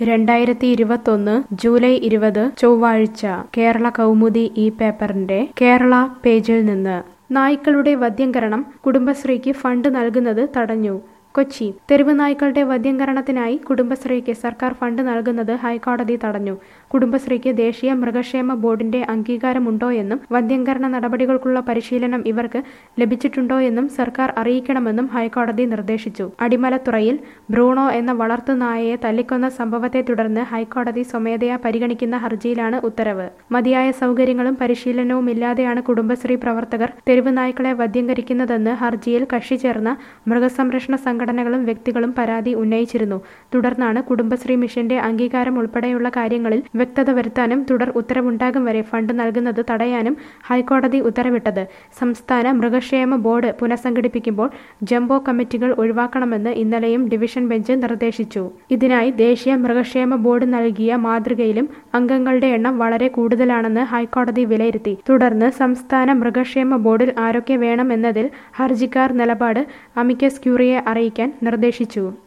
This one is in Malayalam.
രണ്ടായിരത്തി ഇരുപത്തൊന്ന് ജൂലൈ ഇരുപത് ചൊവ്വാഴ്ച കേരള കൗമുദി ഈ പേപ്പറിന്റെ കേരള പേജിൽ നിന്ന് നായ്ക്കളുടെ വന്ധ്യംകരണം കുടുംബശ്രീക്ക് ഫണ്ട് നൽകുന്നത് തടഞ്ഞു കൊച്ചി തെരുവ് നായ്ക്കളുടെ വന്ധ്യംകരണത്തിനായി കുടുംബശ്രീക്ക് സർക്കാർ ഫണ്ട് നൽകുന്നത് ഹൈക്കോടതി തടഞ്ഞു കുടുംബശ്രീക്ക് ദേശീയ മൃഗക്ഷേമ ബോർഡിന്റെ അംഗീകാരമുണ്ടോ എന്നും വന്ധ്യംകരണ നടപടികൾക്കുള്ള പരിശീലനം ഇവർക്ക് ലഭിച്ചിട്ടുണ്ടോ എന്നും സർക്കാർ അറിയിക്കണമെന്നും ഹൈക്കോടതി നിർദ്ദേശിച്ചു അടിമലത്തുറയിൽ ബ്രൂണോ എന്ന വളർത്തുനായയെ തല്ലിക്കൊന്ന സംഭവത്തെ തുടർന്ന് ഹൈക്കോടതി സ്വമേധയാ പരിഗണിക്കുന്ന ഹർജിയിലാണ് ഉത്തരവ് മതിയായ സൗകര്യങ്ങളും പരിശീലനവും ഇല്ലാതെയാണ് കുടുംബശ്രീ പ്രവർത്തകർ തെരുവ് നായ്ക്കളെ വന്ധ്യംകരിക്കുന്നതെന്ന് ഹർജിയിൽ കക്ഷി ചേർന്ന മൃഗസംരക്ഷണ സംഘടനകളും വ്യക്തികളും പരാതി ഉന്നയിച്ചിരുന്നു തുടർന്നാണ് കുടുംബശ്രീ മിഷന്റെ അംഗീകാരം ഉൾപ്പെടെയുള്ള കാര്യങ്ങളിൽ വ്യക്തത വരുത്താനും തുടർ ഉത്തരവുണ്ടാകും വരെ ഫണ്ട് നൽകുന്നത് തടയാനും ഹൈക്കോടതി ഉത്തരവിട്ടത് സംസ്ഥാന മൃഗക്ഷേമ ബോർഡ് പുനഃസംഘടിപ്പിക്കുമ്പോൾ ജംബോ കമ്മിറ്റികൾ ഒഴിവാക്കണമെന്ന് ഇന്നലെയും ഡിവിഷൻ ബെഞ്ച് നിർദ്ദേശിച്ചു ഇതിനായി ദേശീയ മൃഗക്ഷേമ ബോർഡ് നൽകിയ മാതൃകയിലും അംഗങ്ങളുടെ എണ്ണം വളരെ കൂടുതലാണെന്ന് ഹൈക്കോടതി വിലയിരുത്തി തുടർന്ന് സംസ്ഥാന മൃഗക്ഷേമ ബോർഡിൽ ആരൊക്കെ വേണം എന്നതിൽ ഹർജിക്കാർ നിലപാട് അമിക്കസ് ക്യൂറിയെ അറിയിക്കാൻ നിർദ്ദേശിച്ചു